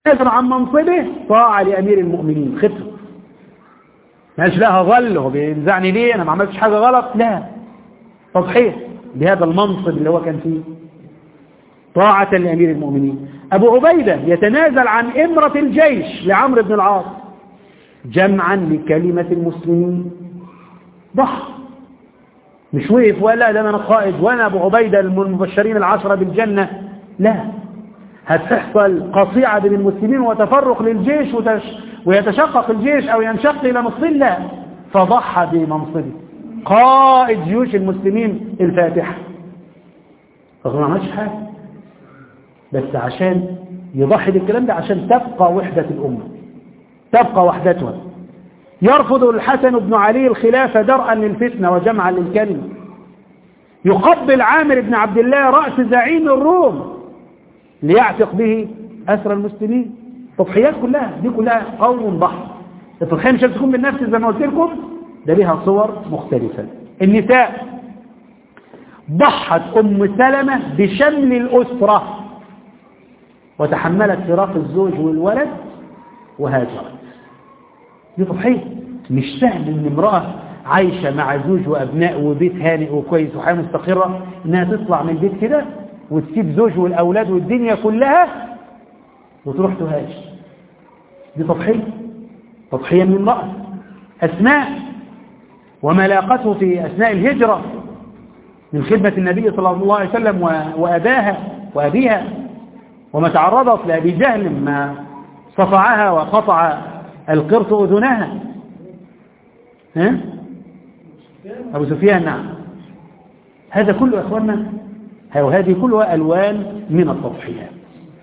يتنازل عن منصبه طاعة لأمير المؤمنين خطر ماش لها ظل هو بينزعني ليه أنا ما عملتش حاجة غلط لا تضحية بهذا المنصب اللي هو كان فيه طاعة لأمير المؤمنين أبو عبيدة يتنازل عن إمرة الجيش لعمرو بن العاص جمعا لكلمة المسلمين ضحى مش وقف ولا ده أنا قائد وأنا أبو عبيدة المبشرين العشرة بالجنة لا هتحصل قطيعة بين المسلمين وتفرق للجيش وتش ويتشقق الجيش أو ينشق إلى نصفين لا فضحى بمنصبه قائد جيوش المسلمين الفاتحة رغم ما عملش حاجة بس عشان يضحي بالكلام ده عشان تبقى وحدة الأمة تبقى وحدتها يرفض الحسن بن علي الخلافة درءا للفتنة وجمعا للكلمة يقبل عامر بن عبد الله رأس زعيم الروم ليعتق به أسر المسلمين التضحيات كلها دي كلها قوم ضحى التضحية مش تكون بالنفس زي ما قلت لكم ده ليها صور مختلفة النساء ضحت أم سلمة بشمل الأسرة وتحملت فراق الزوج والولد وهاجرت دي تضحية مش سهل ان امرأة عايشة مع زوج وأبناء وبيت هانئ وكويس وحياة مستقرة انها تطلع من البيت كده وتسيب زوج والأولاد والدنيا كلها وتروح تهاجر دي تضحية تضحية من امرأة أسماء وما لاقته في أثناء الهجرة من خدمة النبي صلى الله عليه وسلم وأباها وأبيها وما تعرضت لأبي جهل ما صفعها وقطع القرط أذنها ها؟ أبو سفيان نعم هذا كله يا أخوانا وهذه كلها ألوان من التضحيات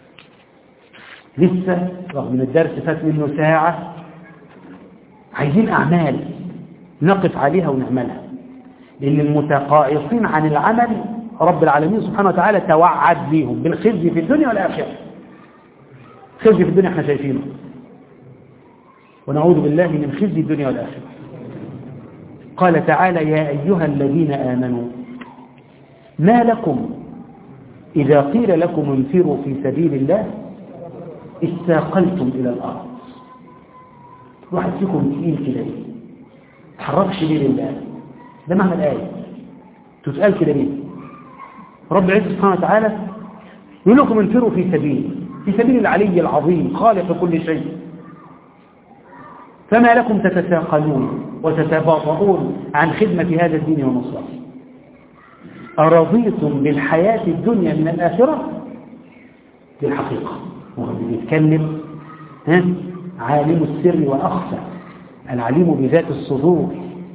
لسه رغم من الدرس فات منه ساعة عايزين أعمال نقف عليها ونعملها لأن المتقائصين عن العمل رب العالمين سبحانه وتعالى توعد ليهم بالخزي في الدنيا والآخرة خزي في الدنيا احنا شايفينه ونعوذ بالله من خزي الدنيا والآخرة قال تعالى يا أيها الذين آمنوا ما لكم إذا قيل لكم انفروا في سبيل الله استاقلتم إلى الأرض واحد فيكم تقيل كده ليه تحركش ليه لله ده معنى الآية تتقال كده ليه رب العزة سبحانه وتعالى يقول لكم انفروا في سبيل في سبيل العلي العظيم خالق كل شيء فما لكم تتساقلون وتتباطؤون عن خدمة هذا الدين ونصرته أرضيتم بالحياة الدنيا من الآخرة دي الحقيقة وهو بيتكلم ها عالم السر وأخفى العليم بذات الصدور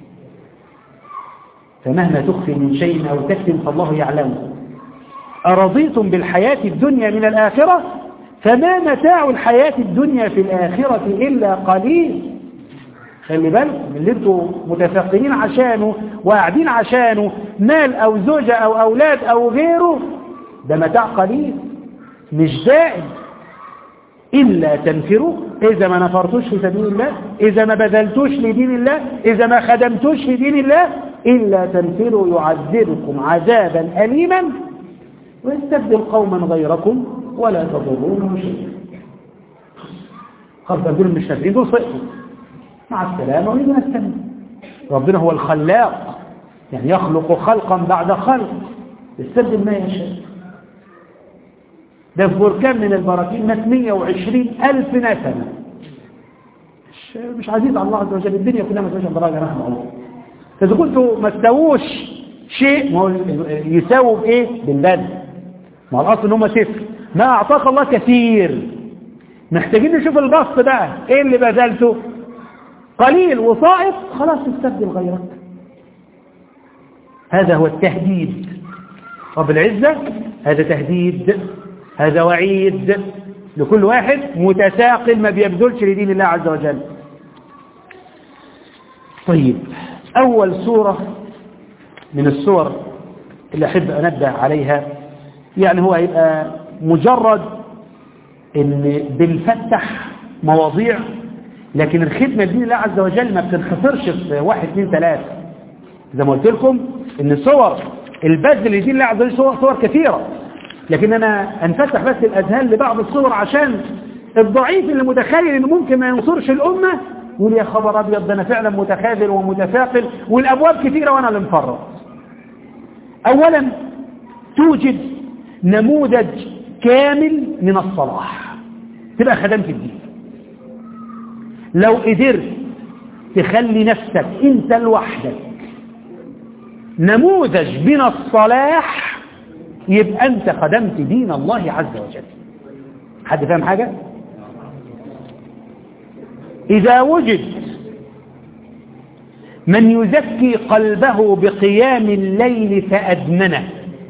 فمهما تخفي من شيء أو تكتم فالله يعلمه أرضيتم بالحياة الدنيا من الآخرة فما متاع الحياة الدنيا في الآخرة إلا قليل خلي بالكم اللي انتوا متثقلين عشانه وقاعدين عشانه مال أو زوجة أو أولاد أو غيره ده متاع قليل مش دائم إلا تنفروا إذا ما نفرتوش في سبيل الله إذا ما بذلتوش لدين الله إذا ما خدمتوش في دين الله إلا تنفروا يعذبكم عذابا أليما ويستبدل قوما غيركم ولا تضرونه شيئا خلاص دول مش نافرين دول صئتوا مع السلامة ونيجي نستنى ربنا هو الخلاق يعني يخلق خلقا بعد خلق يستبدل ما يشاء ده في بركان من البراكين ناس 120 ألف نسمة مش, مش عزيز على الله عز وجل الدنيا كلها ما تبقاش براجة رحمة الله فإذا كنتوا ما تساووش شيء ما هو يساووا بإيه؟ بالبذل ما هو الأصل إن هم صفر ما أعطاك الله كثير محتاجين نشوف البسط بقى إيه اللي بذلته قليل وصائف خلاص تستبدل غيرك هذا هو التهديد رب العزة هذا تهديد هذا وعيد لكل واحد متساقل ما بيبذلش لدين الله عز وجل طيب أول سورة من السور اللي أحب أنبه عليها يعني هو يبقى مجرد ان بنفتح مواضيع لكن الخدمة لدين الله عز وجل ما بتنخسرش في واحد اثنين ثلاثة زي ما قلت لكم ان صور البذل لدين الله عز وجل صور, صور كثيرة لكن انا انفتح بس الاذهان لبعض الصور عشان الضعيف اللي متخيل انه ممكن ما ينصرش الأمة يقول يا خبر أبيض ده أنا فعلا متخاذل ومتثاقل والأبواب كثيرة وأنا اللي مفرط أولا توجد نموذج كامل من الصلاح تبقى خدمت الدين لو قدرت تخلي نفسك انت لوحدك نموذج من الصلاح يبقى انت خدمت دين الله عز وجل حد فاهم حاجة إذا وجد من يزكي قلبه بقيام الليل فأدمنه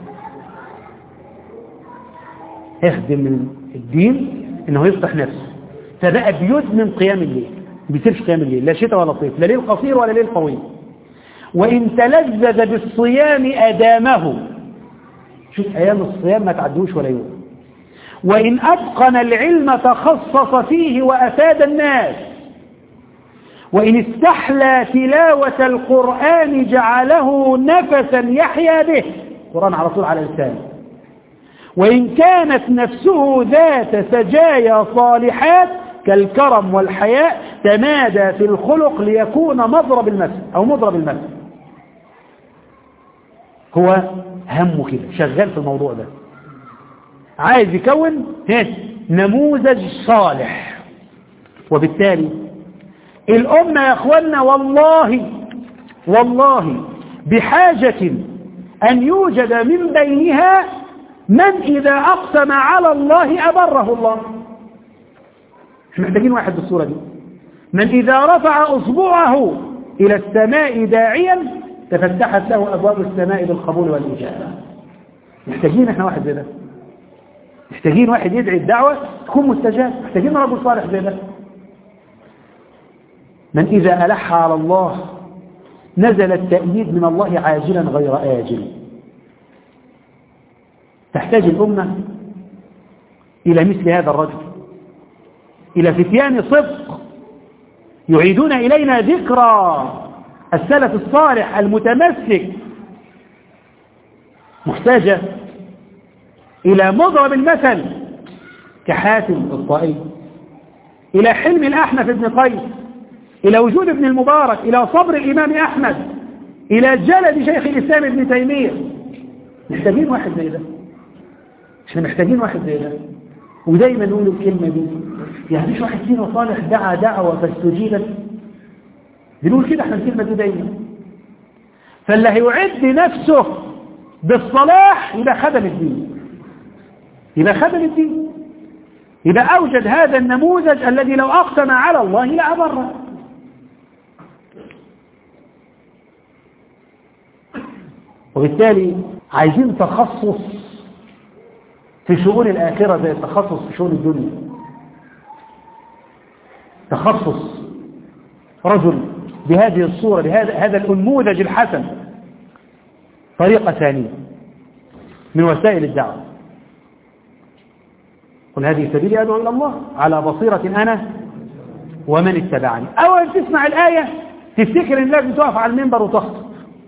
يخدم الدين انه يفتح نفسه فبقى بيدمن قيام الليل ما بيصيرش قيام الليل لا شتاء ولا صيف لا ليل قصير ولا ليل طويل وإن تلذذ بالصيام أدامه شوف أيام الصيام ما تعدوش ولا يوم وإن أتقن العلم تخصص فيه وأفاد الناس وإن استحلى تلاوة القرآن جعله نفسا يحيا به القرآن على طول على لسانه وإن كانت نفسه ذات سجايا صالحات كالكرم والحياء تمادى في الخلق ليكون مضرب المثل أو مضرب المثل هو همه كده شغال في الموضوع ده عايز يكون نموذج صالح وبالتالي الأمة يا أخوانا والله والله بحاجة أن يوجد من بينها من إذا أقسم على الله أبره الله مش محتاجين واحد بالصورة دي من إذا رفع أصبعه إلى السماء داعيا تفتحت له أبواب السماء بالقبول والإجابة محتاجين احنا واحد زي ده محتاجين واحد يدعي الدعوة تكون مستجاب محتاجين رجل صالح زي ده من إذا ألح على الله نزل التأييد من الله عاجلا غير آجل تحتاج الأمة إلى مثل هذا الرجل إلى فتيان صدق يعيدون إلينا ذكرى السلف الصالح المتمسك محتاجة إلى مضرب المثل كحاتم الطائي إلى حلم الأحنف بن قيس إلى وجود ابن المبارك إلى صبر الإمام أحمد إلى جلد شيخ الإسلام ابن تيمية محتاجين واحد زي ده احنا محتاجين واحد زي ده ودايما نقول الكلمة دي يعني مش واحد فينا صالح دعا دعوة فاستجيبت بنقول كده احنا الكلمة دي دايما فاللي هيعد نفسه بالصلاح يبقى خدم الدين يبقى خدم الدين يبقى أوجد هذا النموذج الذي لو أقسم على الله لأبره وبالتالي عايزين تخصص في شؤون الآخرة زي التخصص في شؤون الدنيا تخصص رجل بهذه الصورة بهذا هذا الأنموذج الحسن طريقة ثانية من وسائل الدعوة قل هذه سبيلي أدعو إلى الله على بصيرة أنا ومن اتبعني أول تسمع الآية تفتكر إن لازم تقف على المنبر وتخطب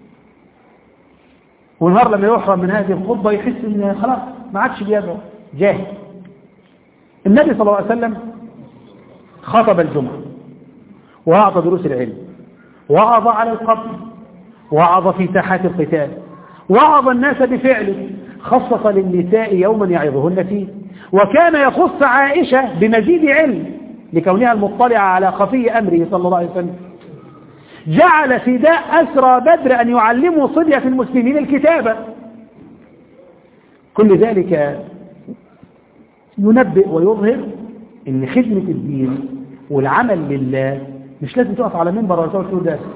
والنهار لما يحرم من هذه الخطبة يحس إن خلاص ما عادش بيدعو جاهل النبي صلى الله عليه وسلم خطب الجمعة وأعطى دروس العلم وعظ على القبر وعظ في ساحات القتال وعظ الناس بفعله خصص للنساء يوما يعظهن فيه وكان يخص عائشة بمزيد علم لكونها المطلعة على خفي أمره صلى الله عليه وسلم جعل فداء أسرى بدر أن يعلموا صبية المسلمين الكتابة كل ذلك ينبئ ويظهر ان خدمة الدين والعمل لله مش لازم تقف على منبر ولا تقول ده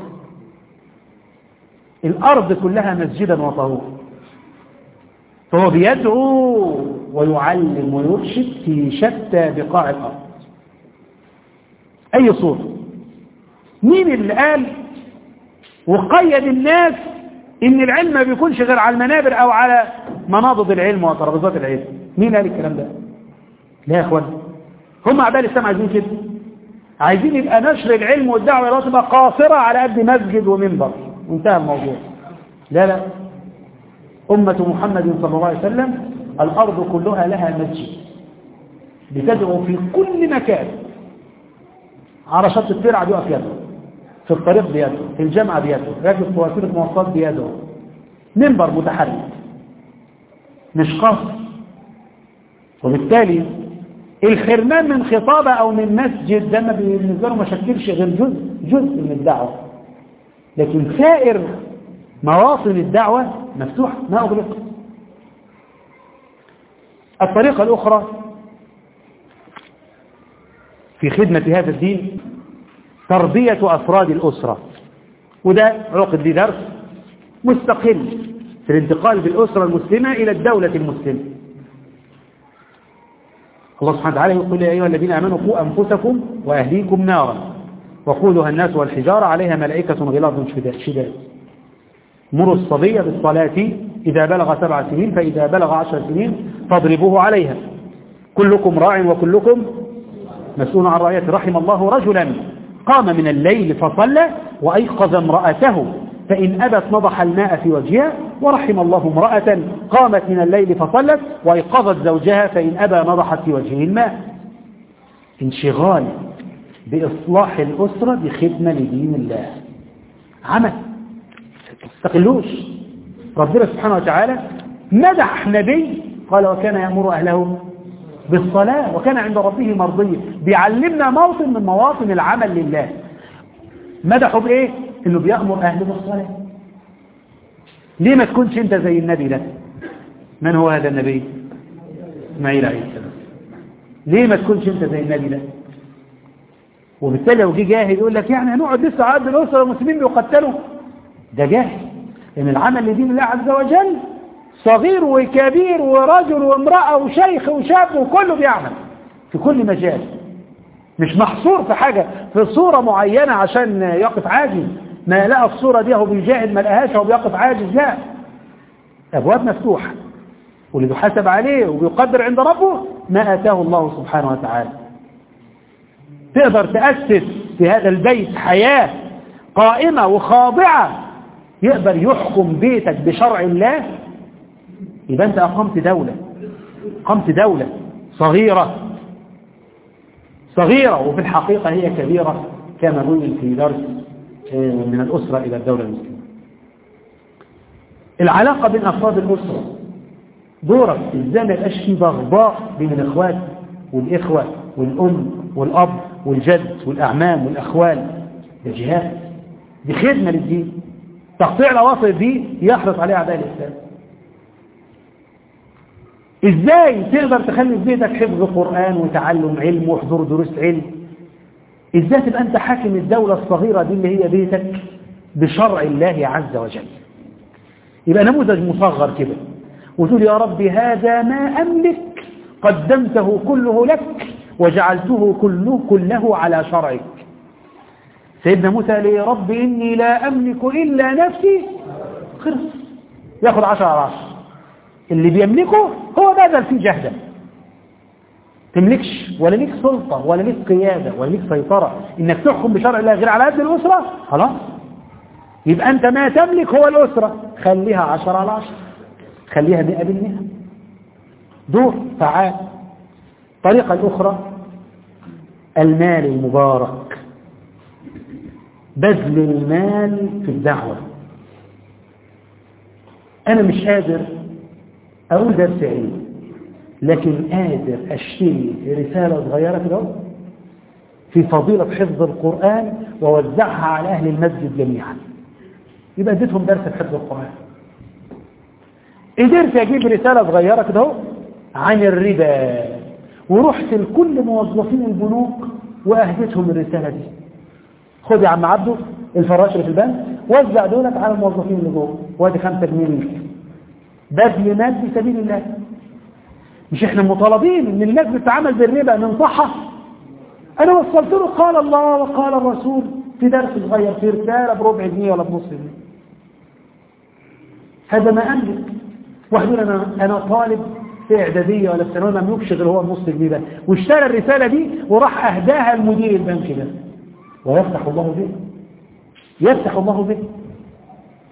الأرض كلها مسجدا وطهورا فهو بيدعو ويعلم ويرشد في شتى بقاع الأرض أي صورة مين اللي قال وقيد الناس ان العلم ما بيكونش غير على المنابر او على مناضد العلم وترابيزات العلم مين قال الكلام ده لا يا اخوان هم اعداء الاسلام عايزين كده عايزين يبقى نشر العلم والدعوه الى تبقى قاصره على قد مسجد ومنبر وانتهى الموضوع لا لا أمة محمد صلى الله عليه وسلم الأرض كلها لها مسجد بتدعو في كل مكان على شط الترعة بيقف يدعو في الطريق بيدعو في الجامعة بيدعو راكب في وسيلة مواصلات بيدعو منبر متحرك مش قصر وبالتالي الحرمان من خطابة أو من مسجد ده ما بالنسبة له ما شكلش غير جزء جزء من الدعوة لكن سائر مواطن الدعوة مفتوحة ما أغلقت الطريقة الأخرى في خدمة هذا الدين تربية أفراد الأسرة وده عقد لي درس مستقل في الانتقال بالأسرة المسلمة إلى الدولة المسلمة الله سبحانه وتعالى يقول يا أيها الذين آمنوا قوا أنفسكم وأهليكم نارا وقودها الناس والحجارة عليها ملائكة غلاظ شداد مروا الصبي بالصلاة إذا بلغ سبع سنين فإذا بلغ عشر سنين فاضربوه عليها كلكم راع وكلكم مسؤول عن رعيته رحم الله رجلا قام من الليل فصلى وأيقظ امرأته فإن أبت نضح الماء في وجهها ورحم الله امرأة قامت من الليل فصلت وأيقظت زوجها فإن أبى نضحت في وجهه الماء انشغال بإصلاح الأسرة بخدمة لدين الله عمل تستقلوش ربنا سبحانه وتعالى مدح نبي قال وكان يأمر أهله بالصلاة وكان عند ربه مرضيا بيعلمنا موطن من مواطن العمل لله مدحه بإيه؟ إنه بيأمر أهله بالصلاة ليه ما تكونش أنت زي النبي ده من هو هذا النبي اسماعيل عليه السلام ليه ما تكونش أنت زي النبي ده وبالتالي لو جه جاهل يقول لك يعني هنقعد لسه عاد الأسرة المسلمين بيقتلوا ده جاهل لأن العمل لدين الله عز وجل صغير وكبير ورجل وامرأة وشيخ وشاب وكله بيعمل في كل مجال مش محصور في حاجة في صورة معينة عشان يقف عاجز ما لقى الصورة دي هو بيجاهد ما لقاهاش هو بيقف عاجز لا أبواب مفتوحة واللي بيحاسب عليه وبيقدر عند ربه ما آتاه الله سبحانه وتعالى تقدر تأسس في هذا البيت حياة قائمة وخاضعة يقدر يحكم بيتك بشرع الله يبقى أنت أقمت دولة أقمت دولة صغيرة صغيرة وفي الحقيقة هي كبيرة كما قلنا في درس من الأسرة إلى الدولة المسلمة العلاقة بين أفراد الأسرة دورك إزاي ما يبقاش في بغضاء بين الإخوات والإخوة والأم والأب والجد والأعمام والأخوال ده جهاد دي خدمة للدين تقطيع الأواصر دي يحرص عليها أعداء الإسلام ازاي تقدر تخلي في بيتك حفظ قرآن وتعلم علم وحضور دروس علم ازاي تبقى انت حاكم الدولة الصغيرة دي اللي هي بيتك بشرع الله عز وجل يبقى نموذج مصغر كده وتقول يا ربي هذا ما أملك قدمته كله لك وجعلته كله كله على شرعك سيدنا موسى قال يا رب إني لا أملك إلا نفسي خلص ياخد عشر على عشر اللي بيملكه هو بذل فيه جهدا تملكش ولا ليك سلطة ولا ليك قيادة ولا ليك سيطرة انك تحكم بشرع الله غير على قد الأسرة خلاص يبقى انت ما تملك هو الأسرة خليها عشر على عشر خليها مئة بالمئة دور فعال الطريقة الأخرى المال المبارك بذل المال في الدعوة أنا مش قادر أقول درس علم لكن قادر أشتري رسالة صغيرة كده في فضيلة حفظ القرآن ووزعها على أهل المسجد جميعا يبقى اديتهم درس في حفظ القرآن قدرت أجيب رسالة صغيرة كده عن الربا ورحت لكل موظفين البنوك وأهدتهم الرسالة دي خد يا عم عبده الفراش اللي في البنك وزع دولت على الموظفين اللي جوه وادي 5 جنيه ليك بذل مال في سبيل الله مش احنا مطالبين ان الناس بتتعامل بالربا ننصحها انا وصلت له قال الله وقال الرسول في درس صغير في رساله بربع جنيه ولا بنص جنيه هذا ما املك واحد يقول انا انا طالب في اعداديه ولا في ثانويه ما املكش غير هو النص جنيه ده واشترى الرساله دي وراح اهداها لمدير البنك ده ويفتح الله به يفتح الله به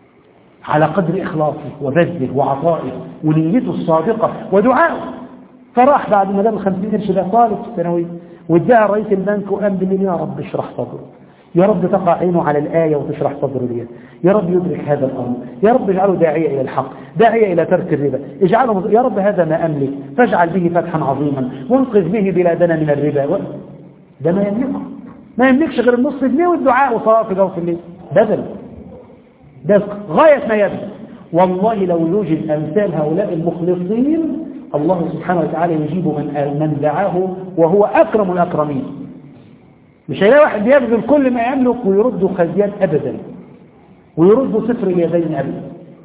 على قدر إخلاصه وبذله وعطائه ونيته الصادقة ودعائه فراح بعد ما جاب ال 50 قرش ده طالب في الثانويه واداها رئيس البنك وقام بالليل يا رب اشرح صدره يا رب تقع عينه على الآية وتشرح صدره ليه يا رب يدرك هذا الأمر يا رب اجعله داعية إلى الحق داعية إلى ترك الربا اجعله يا رب هذا ما أملك فاجعل به فتحا عظيما وانقذ به بلادنا من الربا ده ما يملكه ما يملكش غير النص جنيه والدعاء وصلاة في جوف الليل بدل ده غاية ما يبدو والله لو يوجد أمثال هؤلاء المخلصين الله سبحانه وتعالى يجيب من من دعاه وهو أكرم الأكرمين مش هيلاقي واحد بيبذل كل ما يملك ويرد خزيان أبدا ويرد صفر اليدين أبدا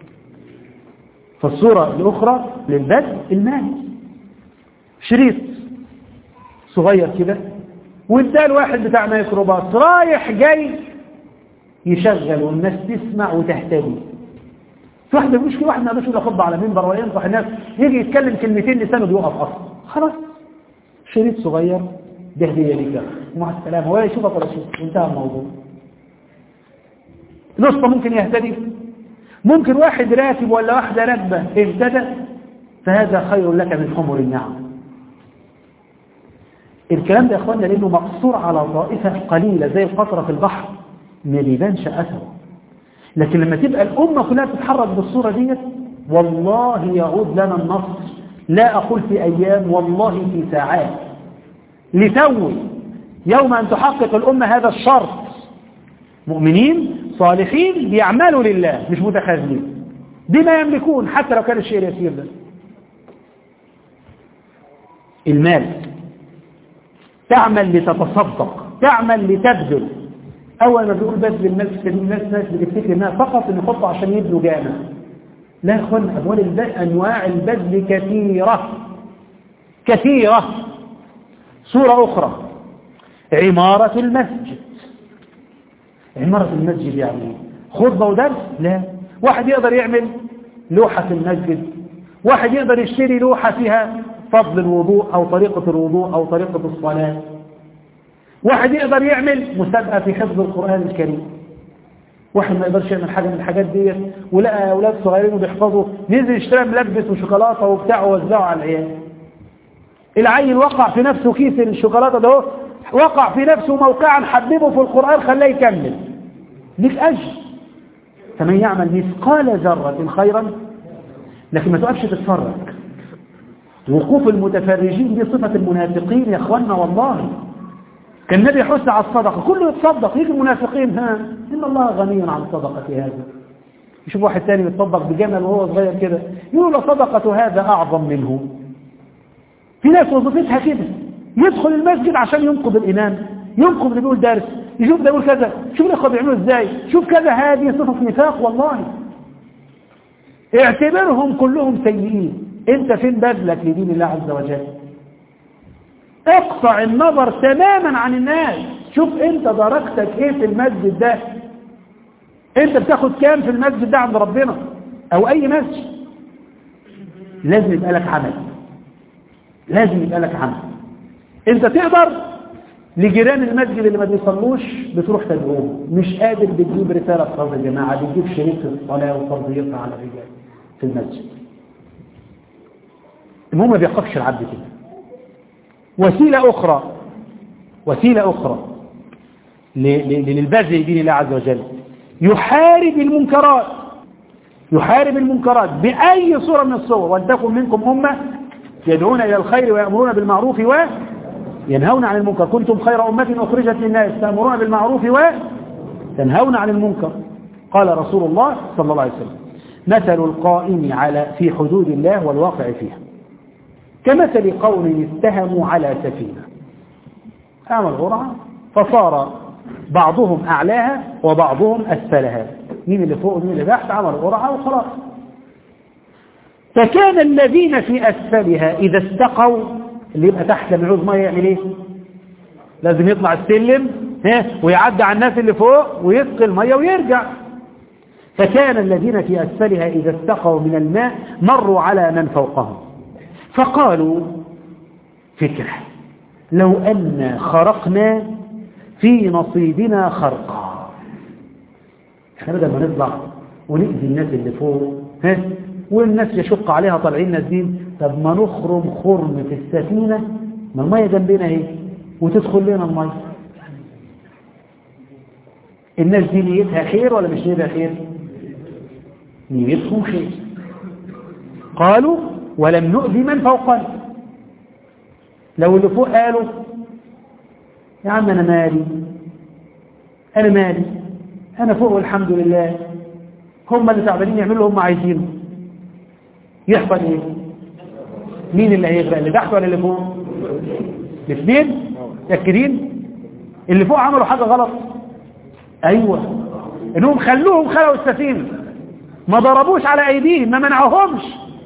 فالصورة الأخرى للبدء المال شريط صغير كده واداه الواحد بتاع ميكروباص رايح جاي يشغل والناس تسمع وتهتدي في واحد مش في واحد ما يقدرش يقول خطبه على منبر ولا ينصح الناس يجي يتكلم كلمتين لسانه بيوقف اصلا خلاص شريط صغير ده هديه ليك ومع السلامه ولا يشوفك ولا يشوف انتهى الموضوع نصه ممكن يهتدي ممكن واحد راكب ولا واحده راكبه اهتدى فهذا خير لك من حمر النعم الكلام ده يا اخوانا لانه مقصور على طائفه قليله زي القطره في البحر ما بيبانش اثره لكن لما تبقى الامه كلها تتحرك بالصوره ديت والله يعود لنا النصر لا اقول في ايام والله في ساعات لتوي يوم ان تحقق الامه هذا الشرط مؤمنين صالحين بيعملوا لله مش متخاذلين بما يملكون حتى لو كان الشيء اليسير ده المال تعمل لتتصدق تعمل لتبذل اول ما بيقول بذل المال في سبيل الناس ناس بتفتكر انها فقط ان يحطوا عشان يبنوا جامع لا يا اخوان اموال البذل انواع البذل كثيره كثيره صوره اخرى عماره المسجد عماره المسجد يعني خطبه ودرس لا واحد يقدر يعمل لوحه في المسجد واحد يقدر يشتري لوحه فيها فضل الوضوء او طريقه الوضوء او طريقه الصلاه واحد يقدر يعمل مسابقة في حفظ القرآن الكريم واحد ما يقدرش يعمل حاجة من الحاجات ديت ولقى أولاد صغيرين وبيحفظوا نزل يشتري ملبس وشوكولاتة وبتاع ووزعه على العيال العيل وقع في نفسه كيس الشوكولاتة ده وقع في نفسه موقعا حببه في القرآن خلاه يكمل ليك أجر فمن يعمل مثقال ذرة خيرا لكن ما تقفش تتفرج وقوف المتفرجين دي صفة المنافقين يا اخوانا والله كان النبي يحث على الصدقة كله يتصدق يجي المنافقين ها إن الله غني عن صدقة هذا يشوف واحد تاني بيتصدق بجمل وهو صغير كده يقول له صدقة هذا أعظم منه في ناس وظيفتها كده يدخل المسجد عشان ينقض الإمام ينقض اللي بيقول درس يشوف ده يقول كذا شوف الإخوة بيعملوا إزاي شوف كذا هذه صفة نفاق والله اعتبرهم كلهم سيئين انت فين بذلك لدين الله عز وجل اقطع النظر تماما عن الناس شوف انت درجتك ايه في المسجد ده انت بتاخد كام في المسجد ده عند ربنا او اي مسجد لازم يبقى لك عمل لازم يبقى لك عمل انت تقدر لجيران المسجد اللي ما بيصلوش بتروح تدعوهم مش قادر بتجيب رسالة فرض يا جماعة بتجيب شريك الصلاة وفرضيتها على الرجال في المسجد المهم ما بيقفش العبد كده وسيلة أخرى وسيلة أخرى للبذل دين الله عز وجل يحارب المنكرات يحارب المنكرات بأي صورة من الصور ولتكن منكم أمة يدعون إلى الخير ويأمرون بالمعروف وينهون عن المنكر كنتم خير أمة أخرجت للناس تأمرون بالمعروف وتنهون عن المنكر قال رسول الله صلى الله عليه وسلم مثل القائم على في حدود الله والواقع فيها كمثل قوم اتهموا على سفينة أعمل غرعة فصار بعضهم أعلاها وبعضهم أسفلها مين اللي فوق ومين اللي تحت عمل غرعة وخلاص فكان الذين في أسفلها إذا استقوا اللي يبقى تحت لما يعوز مية يعمل إيه لازم يطلع السلم ها ويعدي على الناس اللي فوق ويسقي المية ويرجع فكان الذين في أسفلها إذا استقوا من الماء مروا على من فوقهم فقالوا فكرة لو أن خرقنا في نصيبنا خرقا احنا بدل ما نطلع ونأذي الناس اللي فوق ها والناس يشق عليها طالعين نازلين طب ما نخرم خرم في السفينة ما المية جنبنا اهي وتدخل لنا المية الناس دي نيتها خير ولا مش نيتها خير نيتهم خير قالوا ولم نؤذي من فوقنا لو اللي فوق قالوا يا عم انا مالي انا مالي انا فوق والحمد لله هم اللي تعبانين يعملوا هم عايزينه يحصل ايه مين اللي هيغرق اللي تحت ولا اللي فوق الاثنين متاكدين اللي فوق عملوا حاجه غلط ايوه انهم خلوهم خلقوا السفينه ما ضربوش على ايديهم ما منعوهمش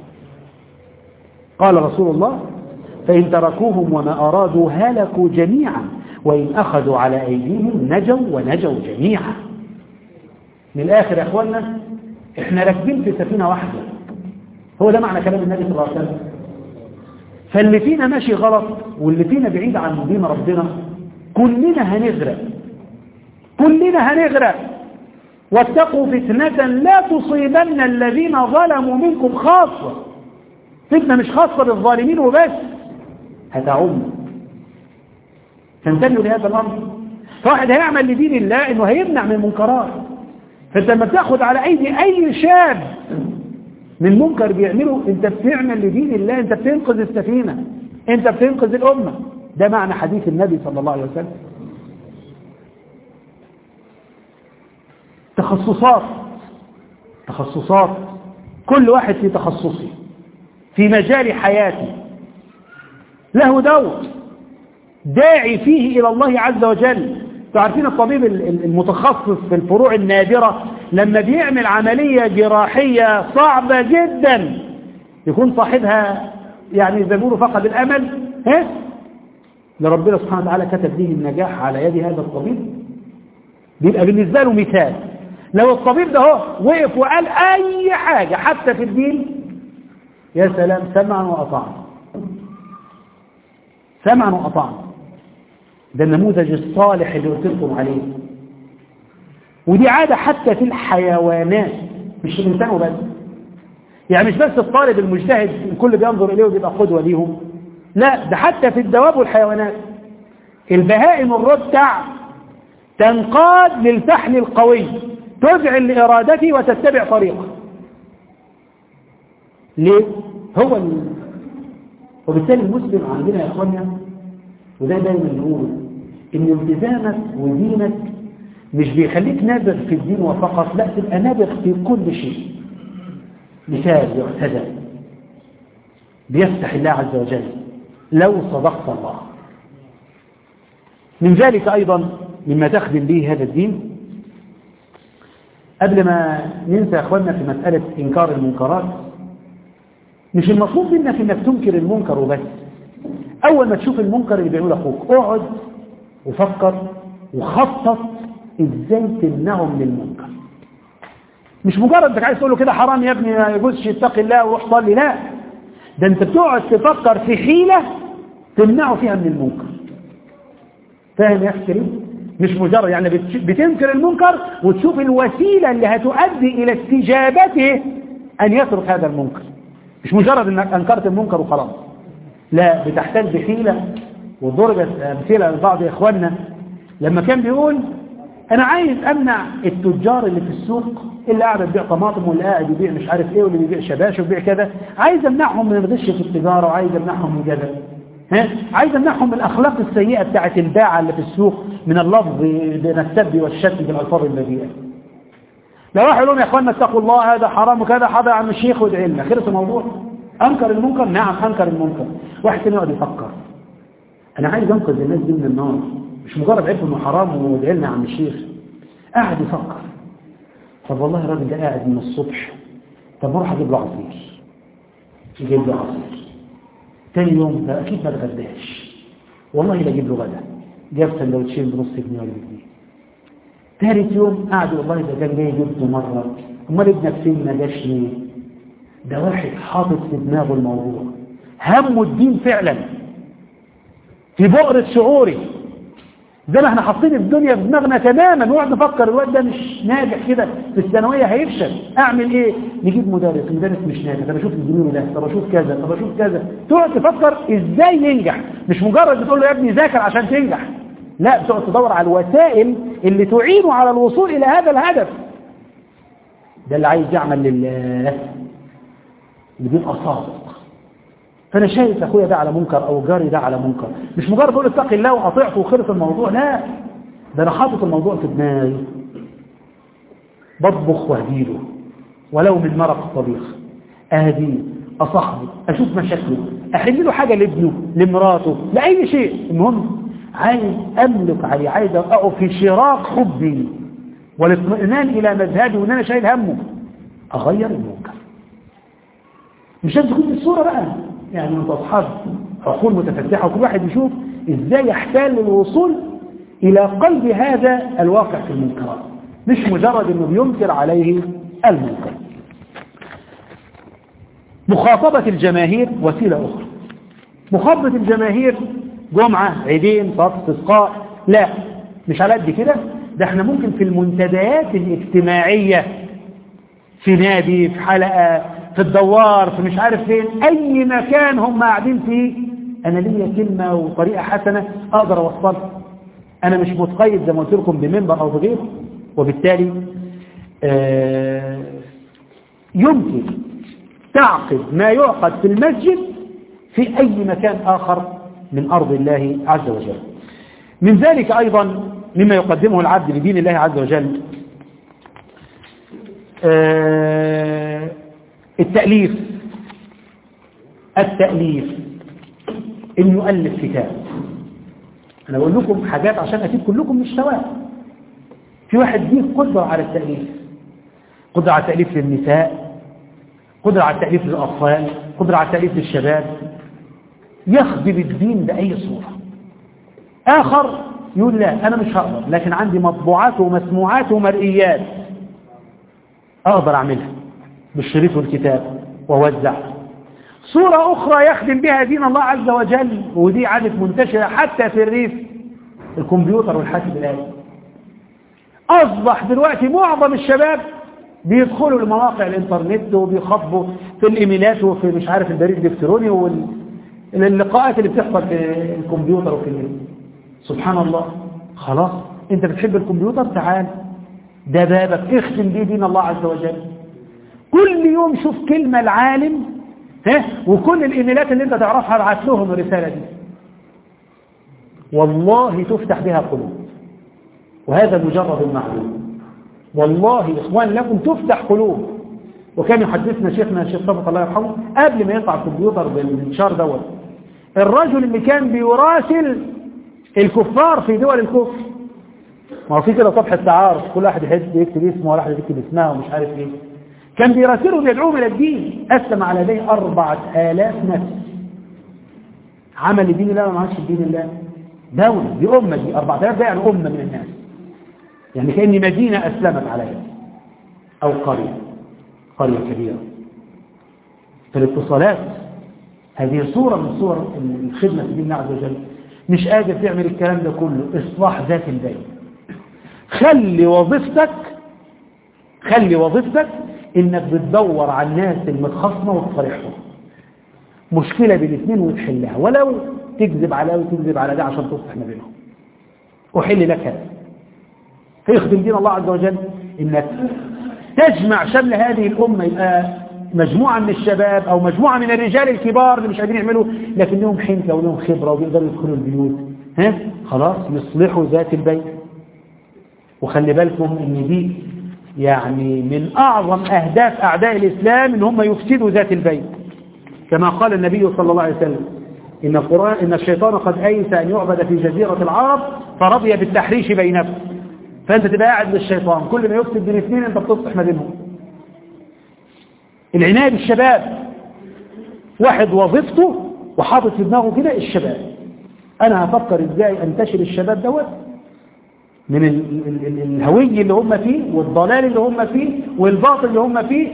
قال رسول الله فإن تركوهم وما أرادوا هلكوا جميعا وإن أخذوا على أيديهم نجوا ونجوا جميعا من الآخر يا أخوانا إحنا راكبين في سفينة واحدة هو ده معنى كلام النبي صلى الله عليه وسلم فاللي فينا ماشي غلط واللي فينا بعيد عن دين ربنا كلنا هنغرق كلنا هنغرق واتقوا فتنة لا تصيبن الذين ظلموا منكم خاصة فتنة مش خاصة بالظالمين وبس هتعم تنتبهوا لهذا الأمر فواحد هيعمل لدين الله انه هيمنع من المنكرات فانت لما تاخد على ايدي اي شاب من منكر بيعمله انت بتعمل لدين الله انت بتنقذ السفينة انت بتنقذ الامة ده معنى حديث النبي صلى الله عليه وسلم تخصصات تخصصات كل واحد في تخصصه في مجال حياته له دور داعي فيه إلى الله عز وجل تعرفين الطبيب المتخصص في الفروع النادرة لما بيعمل عملية جراحية صعبة جدا يكون صاحبها يعني زي ما بيقولوا فقد الأمل ها لربنا سبحانه وتعالى كتب به النجاح على يد هذا الطبيب بيبقى بالنسبة له مثال لو الطبيب ده هو وقف وقال أي حاجة حتى في الدين يا سلام سمعا وأطعنا سمعا وأطعنا ده النموذج الصالح اللي قلت لكم عليه ودي عادة حتى في الحيوانات مش في الإنسان بس يعني مش بس الطالب المجتهد الكل بينظر إليه وبيبقى قدوة ليهم لا ده حتى في الدواب والحيوانات البهائم الرتع تنقاد للفحل القوي تذعن لإرادته وتتبع طريقه ليه؟ هو ال... وبالتالي المسلم عندنا يا اخوانا وده دايما نقول ان التزامك ودينك مش بيخليك نابغ في الدين وفقط لا تبقى نابغ في كل شيء مثال يعتدى بيفتح الله عز وجل لو صدقت الله من ذلك أيضا مما تخدم به هذا الدين قبل ما ننسى يا أخواننا في مسألة إنكار المنكرات مش المطلوب منك انك تنكر المنكر وبس اول ما تشوف المنكر اللي بيعمله اخوك اقعد وفكر وخطط ازاي تمنعه من المنكر مش مجرد انك عايز تقول له كده حرام يا ابني ما يجوزش اتقي الله وروح صلي لا ده انت بتقعد تفكر في حيلة تمنعه فيها من المنكر فاهم يا اخي مش مجرد يعني بتنكر المنكر وتشوف الوسيلة اللي هتؤدي الى استجابته ان يترك هذا المنكر مش مجرد انك انكرت المنكر وخلاص لا بتحتاج بحيلة وضربت امثله لبعض اخواننا لما كان بيقول انا عايز امنع التجار اللي في السوق اللي قاعد يبيع طماطم واللي قاعد يبيع مش عارف ايه واللي بيبيع شباش وبيبيع كده عايز امنعهم من الغش في التجاره وعايز امنعهم من كذا ها عايز امنعهم من الاخلاق السيئه بتاعه الباعه اللي في السوق من اللفظ بين السب والشتم بالالفاظ البذيئه لو واحد يقول لهم يا اخوانا اتقوا الله هذا حرام وكذا حاضر عن الشيخ وادعي لنا خلص الموضوع انكر المنكر نعم انكر المنكر واحد تاني يقعد يفكر انا عايز انقذ الناس دي من النار مش مجرد عرف انه حرام وادعي لنا عم الشيخ قاعد يفكر طب والله الراجل ده قاعد من الصبح طب اروح اجيب له عصير يجيب له عصير تاني يوم ده اكيد ما اتغداش والله لا اجيب له غدا جاب سندوتشين بنص جنيه ولا جنيه ثالث يوم قعد والله ده كان جاي جبته مرة امال ابنك فين ما جاش ليه ده واحد حاطط في دماغه الموضوع همه الدين فعلا في بؤرة شعوري زي ما احنا حاطين الدنيا في دماغنا تماما نقعد نفكر الواد ده مش ناجح كده في الثانويه هيفشل اعمل ايه نجيب مدرس مدرس مش ناجح طب اشوف زميله ده طب اشوف كذا طب اشوف كذا تقعد تفكر ازاي ينجح مش مجرد بتقول له يا ابني ذاكر عشان تنجح لا بتقعد تدور على الوسائل اللي تعينه على الوصول الى هذا الهدف ده اللي عايز يعمل لله اللي بيبقى صادق فانا شايف اخويا ده على منكر او جاري ده على منكر مش مجرد اقول اتق الله وقطعته وخلص الموضوع لا ده انا حاطط الموضوع في دماغي بطبخ واهديله ولو من مرق الطبيخ اهديه اصاحبه اشوف مشاكله احل له حاجه لابنه لمراته لاي شيء المهم عايز املك عليه عايز اقع في شراك حبي والاطمئنان الى مذهبي وان انا شايل همه اغير المنكر مش لازم تكون الصوره بقى يعني انت اصحاب عقول متفتحه وكل واحد يشوف ازاي يحتال للوصول الى قلب هذا الواقع في المنكرات مش مجرد انه بينكر عليه المنكر مخاطبة الجماهير وسيلة أخرى مخاطبة الجماهير جمعة عيدين صلاة استسقاء لا مش على قد كده ده احنا ممكن في المنتديات الاجتماعية في نادي في حلقة في الدوار في مش عارف فين اي مكان هم قاعدين فيه انا ليا كلمة وطريقة حسنة اقدر اوصلها انا مش متقيد زي ما قلت لكم بمنبر او بغيره وبالتالي آه يمكن تعقد ما يعقد في المسجد في اي مكان اخر من ارض الله عز وجل من ذلك ايضا مما يقدمه العبد لدين الله عز وجل آه التأليف التأليف إن يؤلف كتاب أنا بقول لكم حاجات عشان أكيد كلكم مش سواء في واحد دي قدرة على التأليف قدرة على التأليف للنساء قدرة على التأليف للأطفال قدرة على التأليف للشباب يخدم الدين بأي صورة آخر يقول لا أنا مش هقدر لكن عندي مطبوعات ومسموعات ومرئيات أقدر أعملها بالشريط والكتاب ووزع صورة أخرى يخدم بها دين الله عز وجل ودي عادة منتشرة حتى في الريف الكمبيوتر والحاسب الآلي أصبح دلوقتي معظم الشباب بيدخلوا لمواقع الإنترنت وبيخاطبوا في الإيميلات وفي مش عارف البريد الإلكتروني واللقاءات اللي بتحصل في الكمبيوتر وفي النت سبحان الله خلاص أنت بتحب الكمبيوتر تعال ده بابك اختم بيه دين الله عز وجل كل يوم شوف كلمة العالم ها وكل الايميلات اللي انت تعرفها ابعت لهم الرسالة دي والله تفتح بها قلوب وهذا مجرد المعلوم والله اخوان لكم تفتح قلوب وكان يحدثنا شيخنا الشيخ صفت الله يرحمه قبل ما يطلع الكمبيوتر بالانتشار دوت الرجل اللي كان بيراسل الكفار في دول الكفر ما هو في كده صفحة تعارف كل واحد يحب يكتب اسمه ولا واحد يكتب اسمها ومش عارف ايه كان بيراسلهم يدعوهم الى الدين أسلم على يديه أربعة آلاف نفس عمل لدين الله ما عملش لدين الله دولة دي أمة دي أربعة آلاف ده يعني أمة من الناس يعني كأن مدينة أسلمت على يده أو قرية قرية كبيرة فالاتصالات هذه صورة من صور الخدمة في دين الله عز وجل مش قادر تعمل الكلام ده كله إصلاح ذات البين خلي وظيفتك خلي وظيفتك انك بتدور على الناس المتخاصمه وتصالحهم مشكله بين الاثنين وتحلها ولو تكذب على ده وتكذب على ده عشان تصلح ما بينهم احل لك هذا فيخدم دين الله عز وجل انك تجمع شمل هذه الامه يبقى مجموعه من الشباب او مجموعه من الرجال الكبار اللي مش قادرين يعملوا لكن لهم حنكه ولهم خبره وبيقدروا يدخلوا البيوت ها خلاص يصلحوا ذات البيت وخلي بالكم ان دي يعني من أعظم أهداف أعداء الإسلام إن هم يفسدوا ذات البيت كما قال النبي صلى الله عليه وسلم إن, القرآن إن الشيطان قد أيس أن يعبد في جزيرة العرب فرضي بالتحريش بينهم فأنت تبقى قاعد للشيطان كل ما يفسد بين اثنين أنت بتصلح ما بينهم العناية بالشباب واحد وظيفته وحاطط في دماغه كده الشباب أنا هفكر إزاي أنتشر الشباب دوت من الهوي اللي هم فيه والضلال اللي هم فيه والباطل اللي هم فيه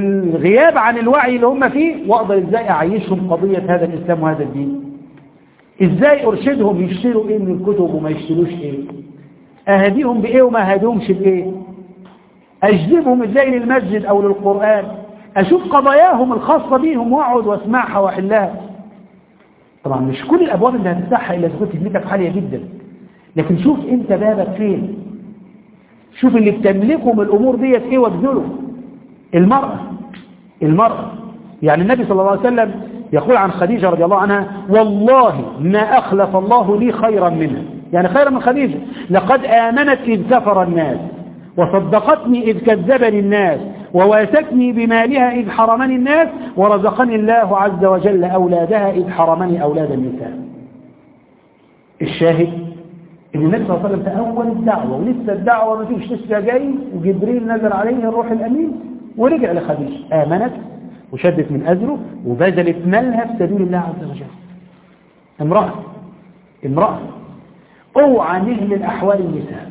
والغياب عن الوعي اللي هم فيه واقدر ازاي اعيشهم قضية هذا الاسلام وهذا الدين ازاي ارشدهم يشتروا ايه من الكتب وما يشتروش ايه اهديهم بايه وما اهديهمش بايه اجذبهم ازاي للمسجد او للقرآن اشوف قضاياهم الخاصة بيهم واقعد واسمعها واحلها طبعا مش كل الابواب اللي هتفتحها الا اذا كنت همتك عالية جدا لكن شوف انت بابك فين شوف اللي بتملكه من الامور ديت ايه وابذله المرأة المرأة يعني النبي صلى الله عليه وسلم يقول عن خديجة رضي الله عنها والله ما أخلف الله لي خيرا منها يعني خيرا من خديجة لقد آمنت إذ كفر الناس وصدقتني إذ كذبني الناس وواتتني بمالها إذ حرمني الناس ورزقني الله عز وجل أولادها إذ حرمني أولاد النساء الشاهد ان النبي صلى الله عليه وسلم في اول الدعوه ولسه الدعوه ما فيش لسه جاي وجبريل نزل عليه الروح الامين ورجع لخديجه امنت وشدت من أزره وبذلت مالها في سبيل الله عز وجل امرأة امرأة اوعى نهمل أحوال النساء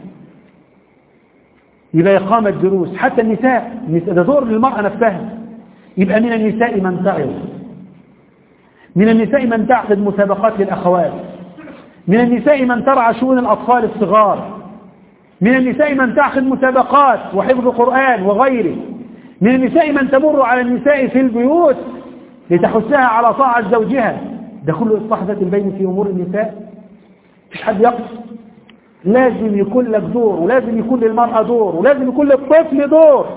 يبقى إقامة دروس حتى النساء ده دور للمرأة نفسها يبقى من النساء من تعظ من النساء من تعقد مسابقات للأخوات من النساء من ترعى شؤون الأطفال الصغار من النساء من تعقد مسابقات وحفظ قرآن وغيره من النساء من تمر على النساء في البيوت لتحثها على طاعة زوجها ده كله إصلاح ذات البين في أمور النساء مش حد يقص لازم يكون لك دور ولازم يكون للمرأة دور ولازم يكون للطفل دور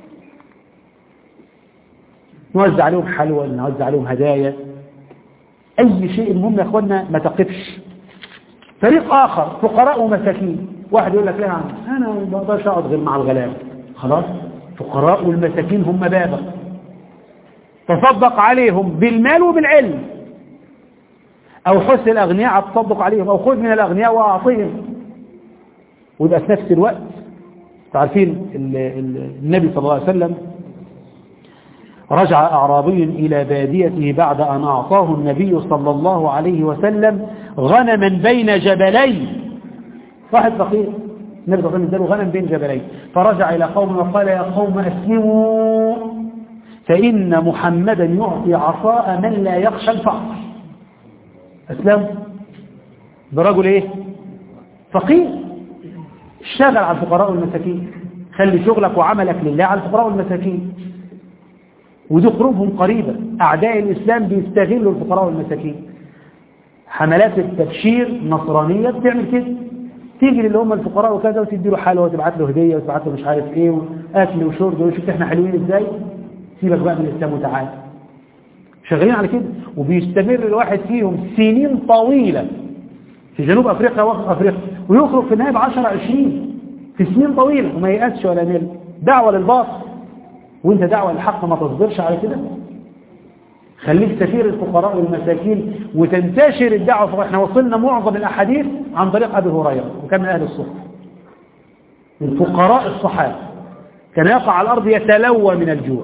نوزع عليهم حلوى نوزع عليهم هدايا أي شيء المهم يا أخوانا ما تقفش فريق آخر فقراء ومساكين واحد يقول لك لا أنا ما اقدرش أقعد غير مع الغلابة خلاص الفقراء والمساكين هم بابك تصدق عليهم بالمال وبالعلم أو حس الأغنياء تصدق عليهم أو خذ من الأغنياء وأعطيهم ويبقى في نفس الوقت تعرفين النبي صلى الله عليه وسلم رجع أعرابي إلى باديته بعد أن أعطاه النبي صلى الله عليه وسلم غنما بين جبلين واحد فقير النبي صلى الله عليه وسلم غنم بين جبلين فرجع إلى قوم وقال يا قوم أسلموا فإن محمدا يعطي عطاء من لا يخشى الفقر أسلم برجل إيه فقير اشتغل على الفقراء والمساكين خلي شغلك وعملك لله على الفقراء والمساكين ودي قلوبهم قريبة أعداء الإسلام بيستغلوا الفقراء والمساكين حملات التبشير نصرانية بتعمل كده تيجي اللي هم الفقراء وكذا وتدي له حلوى وتبعت له هديه وتبعت له مش عارف ايه واكل وشرب وشوف احنا حلوين ازاي سيبك بقى من الاسلام وتعالى شغالين على كده وبيستمر الواحد فيهم سنين طويلة في جنوب افريقيا وسط افريقيا ويخرج في النهايه ب 10 20 في سنين طويلة وما يأسش ولا مل دعوة للباطل وانت دعوة للحق ما تصبرش على كده خليك سفير الفقراء والمساكين وتنتشر الدعوة فاحنا وصلنا معظم الأحاديث عن طريق أبي هريرة وكان من أهل الصفة الفقراء الصحابة كان يقع على الأرض يتلوى من الجوع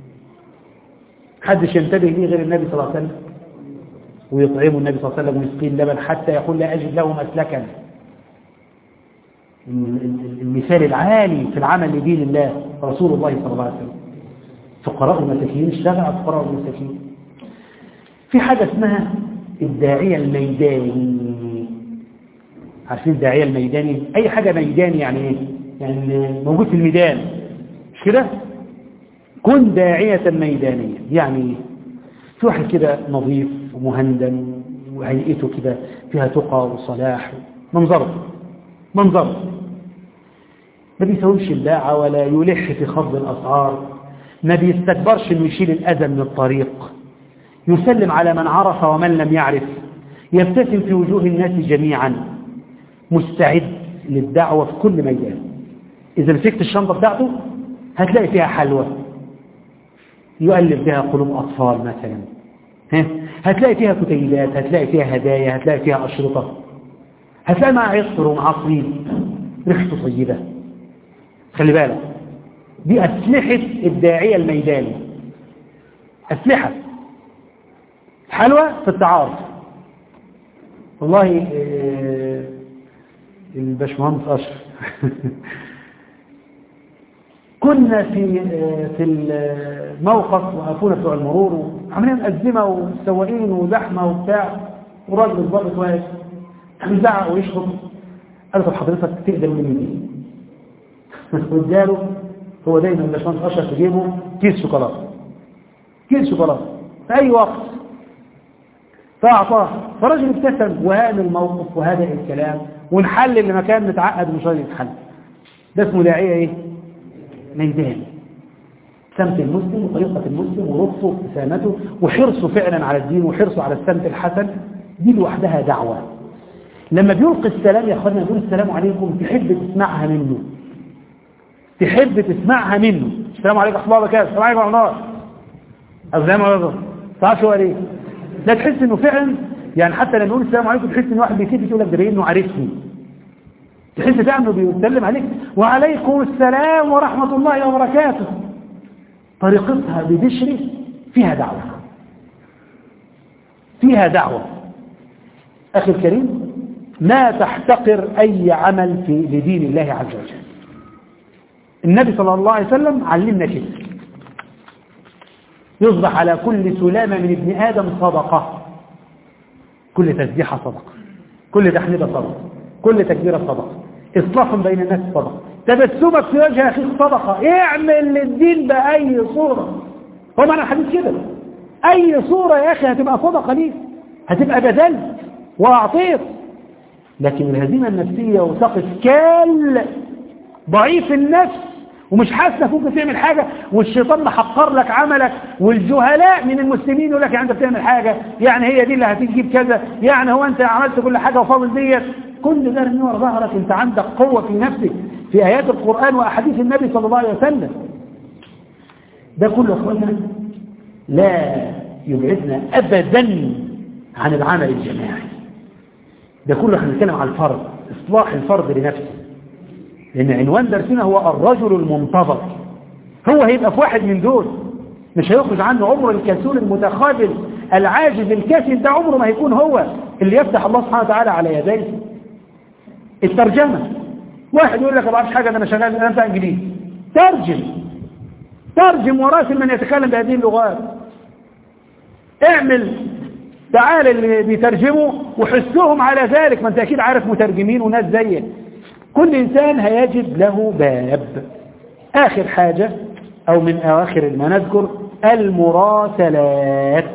حدش ينتبه ليه غير النبي صلى الله عليه وسلم ويطعمه النبي صلى الله عليه وسلم ويسقيه اللبن حتى يقول لا أجد له مسلكا المثال العالي في العمل لدين الله رسول الله صلى الله عليه وسلم فقراء المساكين اشتغل على الفقراء والمساكين في حاجة اسمها الداعية الميداني عارفين الداعية الميداني أي حاجة ميداني يعني ايه يعني موجود في الميدان مش كده كن داعية ميدانية يعني في واحد كده نظيف ومهندم وهيئته كده فيها تقى وصلاح منظره منظره ما بيسويش الباعة ولا يلح في خفض الأسعار ما بيستكبرش انه يشيل الأذى من الطريق يسلم على من عرف ومن لم يعرف يبتسم في وجوه الناس جميعا مستعد للدعوة في كل ميدان إذا مسكت الشنطة بتاعته هتلاقي فيها حلوى يؤلف بها قلوب أطفال مثلا هتلاقي فيها كتيبات هتلاقي فيها هدايا هتلاقي فيها أشرطة هتلاقي معها عطر ومعاه طيب ريحته طيبة خلي بالك دي أسلحة الداعية الميداني أسلحة حلوة في التعارف والله الباشمهندس أشرف كنا في في الموقف وقفونا بتوع المرور وعاملين أزمة وسواقين وزحمة وبتاع والراجل الضابط واقف يزعق ويشخط قال له طب حضرتك تقدر مني دي واداله هو دايما الباشمهندس اشرف في جيبه كيس شوكولاته كيس شوكولاته في اي وقت فاعطاه فالراجل ابتسم وهان الموقف وهدأ الكلام ونحل اللي مكان متعقد ومش راضي يتحل ده اسمه داعيه ايه ميداني سمت المسلم وطريقة المسلم ولطفه وابتسامته وحرصه فعلا على الدين وحرصه على السمت الحسن دي لوحدها دعوة لما بيلقي السلام يا اخوانا يقول السلام عليكم تحب تسمعها منه تحب تسمعها منه السلام عليكم ورحمه الله وبركاته السلام عليكم ورحمه الله السلام عليكم تعرفش هو ليه لا تحس انه فعلا يعني حتى لما يقول السلام عليكم تحس ان واحد بيكتب يقول لك ده باين انه عارفني تحس فعلا انه بيسلم عليك وعليكم السلام ورحمه الله وبركاته طريقتها ببشر فيها دعوه فيها دعوه اخي الكريم لا تحتقر اي عمل في لدين الله عز وجل النبي صلى الله عليه وسلم علمنا كده يصبح على كل سلامة من ابن آدم صدقة كل تسبيحة صدقة كل تحميدة صدقة كل تكبيرة صدقة إصلاح بين الناس صدقة تبسمك في وجه أخيك صدقة اعمل للدين بأي صورة هو معنى الحديث كده أي صورة يا أخي هتبقى صدقة ليك هتبقى بذلت وأعطيت لكن الهزيمة النفسية وسقط كال ضعيف النفس ومش حاسس ممكن تعمل حاجة والشيطان محقر لك عملك والجهلاء من المسلمين يقول لك يعني انت بتعمل حاجة يعني هي دي اللي هتجيب كذا يعني هو انت عملت كل حاجة وفاضل ديت كل ده ارميه ورا ظهرك انت عندك قوة في نفسك في آيات القرآن وأحاديث النبي صلى الله عليه وسلم ده كله اخوانا لا يبعدنا أبدا عن العمل الجماعي ده كله احنا بنتكلم عن الفرد إصلاح الفرد لنفسه لأن عنوان درسنا هو الرجل المنتظر هو هيبقى في واحد من دول مش هيخرج عنه عمر الكسول المتخاذل العاجز الكاسل ده عمره ما هيكون هو اللي يفتح الله سبحانه وتعالى على يديه الترجمة واحد يقول لك ما بعرفش حاجة ده انا شغال انا بتاع انجليزي ترجم ترجم وراسل من يتكلم بهذه اللغات اعمل تعال اللي بيترجموا وحسهم على ذلك ما انت اكيد عارف مترجمين وناس زيك كل انسان هيجد له باب اخر حاجة او من اواخر ما نذكر المراسلات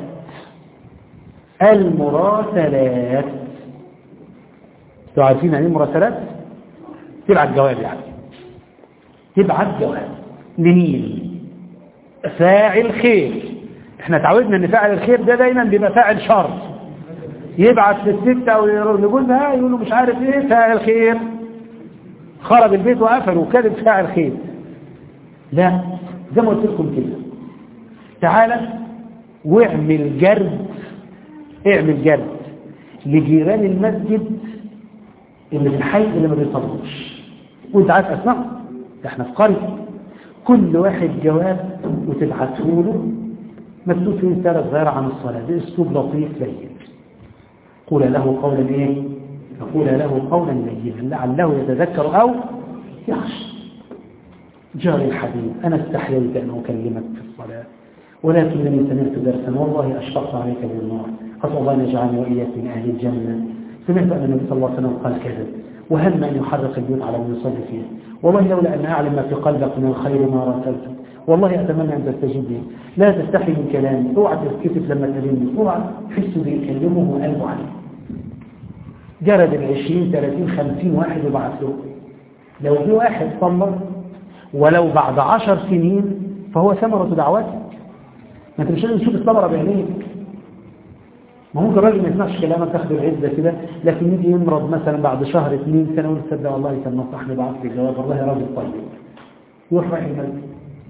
المراسلات انتوا عارفين يعني ايه مراسلات تبعت جواب يعني تبعت جواب لمين فاعل خير احنا تعودنا ان فاعل الخير ده دايما بيبقى فاعل شر يبعت للستة او لجوزها يقول له مش عارف ايه فاعل خير خرب البيت وقفل وكذب فاعل خير لا زي ما قلت لكم كده تعالى واعمل جرد اعمل جرد لجيران المسجد اللي في الحي اللي ما بيصلوش وانت عارف اسمعه ده احنا في قرية كل واحد جواب وتبعته له مكتوب فيه رسالة صغيرة عن الصلاة باسلوب لطيف لين قول له قولا ايه فقول له قولا لينا لعله يتذكر او يخشى جاري الحبيب انا استحييت ان اكلمك في الصلاة ولكنني سمعت درسا والله اشفقت عليك بالنار اسال الله ان يجعلني واياك من اهل الجنه سمعت ان النبي صلى الله عليه وسلم قال كذا وهم ان يحرق البيوت على من يصلي فيها والله لولا ان اعلم ما في قلبك من الخير ما راسلتك والله اتمنى ان تستجيب لي لا تستحي من كلامي اوعى تتكسف لما تكلمني اوعى تحس بيكلمه وقلبه عليه جرد ال 20 30 50 واحد وبعث له لو في واحد صلى ولو بعد 10 سنين فهو ثمرة دعوته ما انت مش لازم تشوف الثمرة بعينيك ما ممكن الراجل ما يسمعش كلامك تاخد العزة كده لكن يجي يمرض مثلا بعد شهر اثنين سنة يقول تصدق والله كان نصحني بعث لي جواب والله راجل طيب يروح رايح المسجد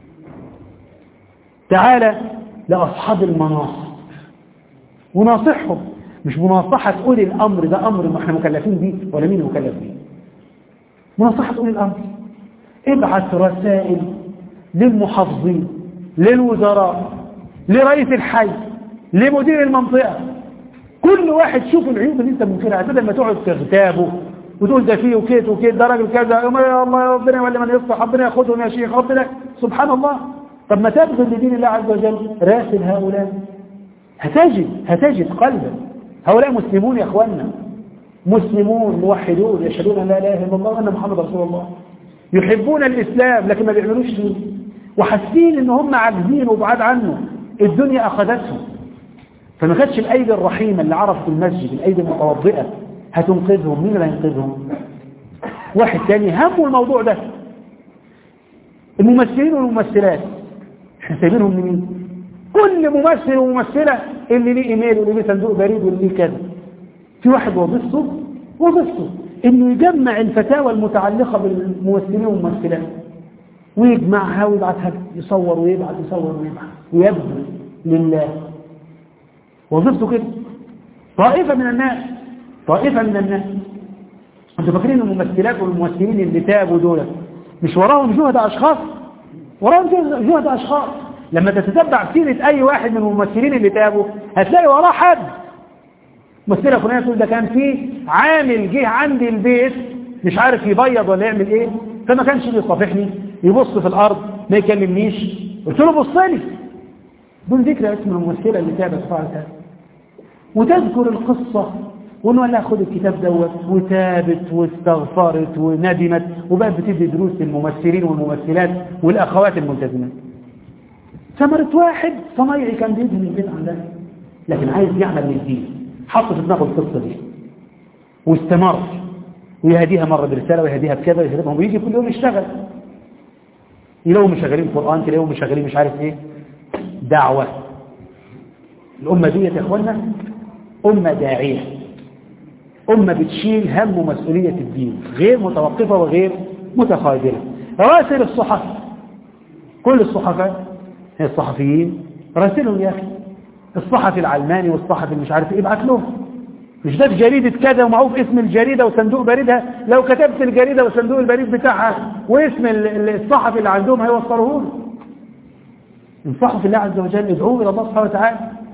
تعالى لأصحاب المناصب وناصحهم مش مناصحة أولي الأمر ده أمر ما احنا مكلفين بيه ولا مين مكلف بيه مناصحة أولي الأمر ابعث رسائل للمحافظين للوزراء لرئيس الحي لمدير المنطقة كل واحد شوف العيوب اللي انت منكرها بدل ما تقعد تغتابه وتقول ده فيه وكيت وكيت ده راجل كذا يا الله يا ربنا ولا من يصلح ربنا ياخدهم يا شيخ ربنا سبحان الله طب ما تبذل لدين الله عز وجل راسل هؤلاء هتجد هتجد قلبا هؤلاء مسلمون يا اخواننا مسلمون موحدون يشهدون ان لا اله الا الله وان محمد رسول الله يحبون الاسلام لكن ما بيعملوش فيه وحاسين ان هم عاجزين وبعاد عنه الدنيا اخذتهم فما كانتش الايدي الرحيمه اللي عرفت المسجد الايدي المتوضئه هتنقذهم مين اللي هينقذهم واحد تاني همه الموضوع ده الممثلين والممثلات احنا سايبينهم لمين كل ممثل وممثله اللي ليه ايميل واللي ليه صندوق بريد واللي ليه كذا في واحد وظيفته وظيفته انه يجمع الفتاوى المتعلقه بالممثلين والممثلات ويجمعها ويبعتها يصور ويبعت يصور ويبعت ويبذل لله وظيفته كده طائفه من الناس طائفه من الناس انتوا فاكرين الممثلات والممثلين اللي تابوا دول مش وراهم جهد اشخاص وراهم جهد اشخاص لما تتتبع سيره اي واحد من الممثلين اللي تابوا هتلاقي وراه حد ممثله فلانيه تقول ده كان في عامل جه عندي البيت مش عارف يبيض ولا يعمل ايه فما كانش بيصافحني يبص في الارض ما يكلمنيش قلت له بص لي دون ذكر اسم الممثله اللي تابت فعلتها وتذكر القصه وانه قال لها خد الكتاب دوت وتابت واستغفرت وندمت وبقت بتدي دروس للممثلين والممثلات والاخوات الملتزمات ثمرة واحد صنايعي كان بيدهن البيت عندنا لكن عايز يعمل للدين حط في دماغه القصه دي واستمر ويهديها مرة برسالة ويهديها بكذا ويهديها ويجي كل يوم يشتغل يلاقوا مشغلين قرآن تلاقوا مشغلين مش عارف ايه دعوة الأمة دي يا اخوانا أمة داعية أمة بتشيل هم ومسؤولية الدين غير متوقفة وغير متخاذلة راسل الصحف كل الصحفاء الصحفيين راسلهم يا أخي الصحفي العلماني والصحفي مش عارف ايه ابعت لهم مش ده في جريدة كذا ومعروف اسم الجريدة وصندوق بريدها لو كتبت الجريدة وصندوق البريد بتاعها واسم الصحفي اللي عندهم هيوصلوه له انصحوا في الله عز وجل ادعوه الى الله سبحانه وتعالى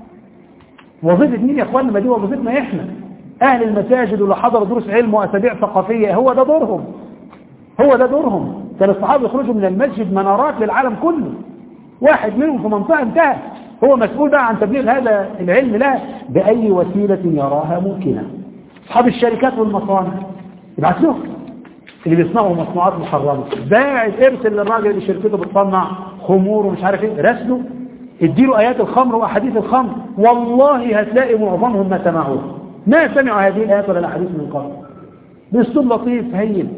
وظيفة مين يا اخوانا ما دي وظيفتنا احنا اهل المساجد واللي حضروا دروس علم واسابيع ثقافية هو ده دورهم هو ده دورهم كان الصحابة يخرجوا من المسجد منارات للعالم كله واحد منهم في منطقة انتهت هو مسؤول بقى عن تبليغ هذا العلم له بأي وسيلة يراها ممكنة أصحاب الشركات والمصانع يبعث لهم اللي بيصنعوا مصنوعات محرمة باعت ارسل للراجل اللي شركته بتصنع خمور ومش عارف ايه رسله اديله آيات الخمر وأحاديث الخمر والله هتلاقي معظمهم ما سمعوه ما سمعوا هذه الآيات ولا الأحاديث من قبل بأسلوب لطيف هين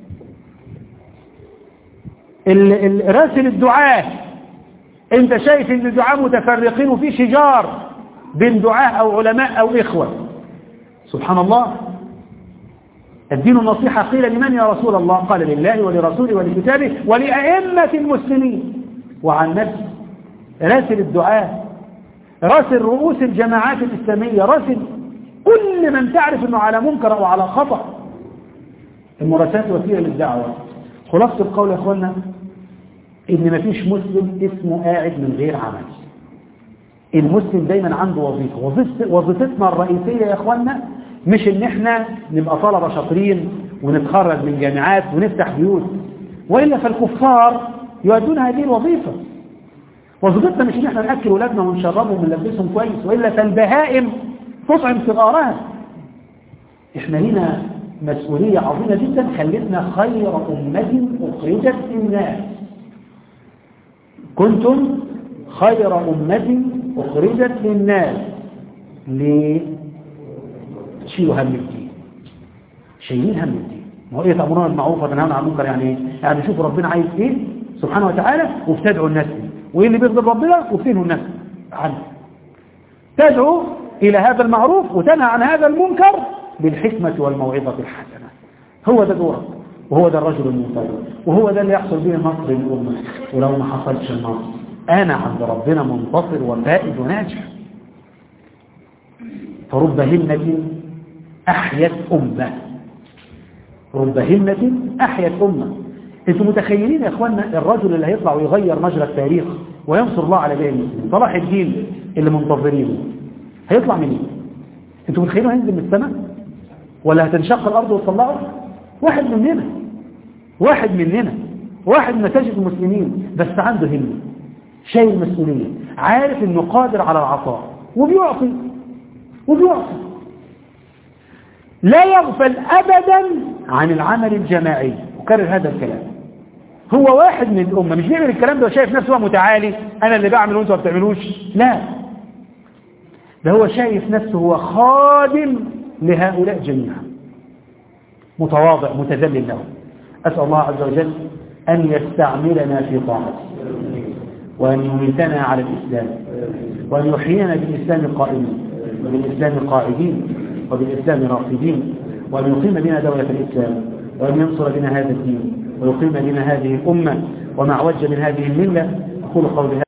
راسل الدعاه انت شايف ان الدعاء متفرقين وفي شجار بين دعاء او علماء او اخوة سبحان الله الدين النصيحة قيل لمن يا رسول الله قال لله ولرسوله ولكتابه ولأئمة المسلمين وعن نفسه راسل الدعاء راسل رؤوس الجماعات الإسلامية راسل كل من تعرف انه على منكر او على خطأ المراسلات وسيلة للدعوة خلاصة القول يا اخوانا ان مفيش مسلم اسمه قاعد من غير عمل المسلم دايما عنده وظيفة وظيفة وظيفتنا الرئيسية يا اخوانا مش ان احنا نبقى طلبة شاطرين ونتخرج من جامعات ونفتح بيوت وإلا فالكفار يؤدون هذه الوظيفة وظيفتنا مش ان احنا نأكل ولادنا ونشربهم ونلبسهم كويس وإلا فالبهائم تطعم صغارها احنا هنا مسؤولية عظيمة جدا خلتنا خير أمة أخرجت للناس كنتم خير أمة أخرجت للناس ليه شيلوا هم الدين شايلين هم الدين ما هو ايه تأمرون بالمعروف وتنهون عن المنكر يعني ايه يعني شوفوا ربنا عايز ايه سبحانه وتعالى وبتدعوا الناس ايه وايه اللي بيغضب ربنا وبتنهوا الناس عنه تدعو إلى هذا المعروف وتنهى عن هذا المنكر بالحكمة والموعظة الحسنة هو ده دورك وهو ده الرجل المنتظر وهو ده اللي يحصل به النصر للأمة ولو ما حصلش النصر أنا عند ربنا منتصر وفائز وناجح فرب همة أحيت أمة رب همة أحيت أمة انتم متخيلين يا اخوانا الرجل اللي هيطلع ويغير مجرى التاريخ وينصر الله على باقي المسلمين صلاح الدين اللي منتظرينه هيطلع منين انتم متخيلين هينزل من السماء ولا هتنشق الارض وتطلعه واحد مننا واحد مننا واحد من مساجد المسلمين بس عنده همه شايل مسؤوليه عارف انه قادر على العطاء وبيعطي وبيعطي لا يغفل أبدا عن العمل الجماعي وكرر هذا الكلام هو واحد من الأمة مش بيعمل الكلام ده وشايف نفسه هو متعالي أنا اللي بعمل وانتوا ما بتعملوش لا ده هو شايف نفسه هو خادم لهؤلاء جميعا متواضع متذلل لهم أسأل الله عز وجل أن يستعملنا في طاعته وأن يميتنا على الإسلام وأن يحيينا بالإسلام قائمين وبالإسلام قائدين وبالإسلام راقدين وأن يقيم بنا دولة الإسلام وأن ينصر بنا هذا الدين ويقيم بنا هذه الأمة وما عوج من هذه الملة أقول قولي هذا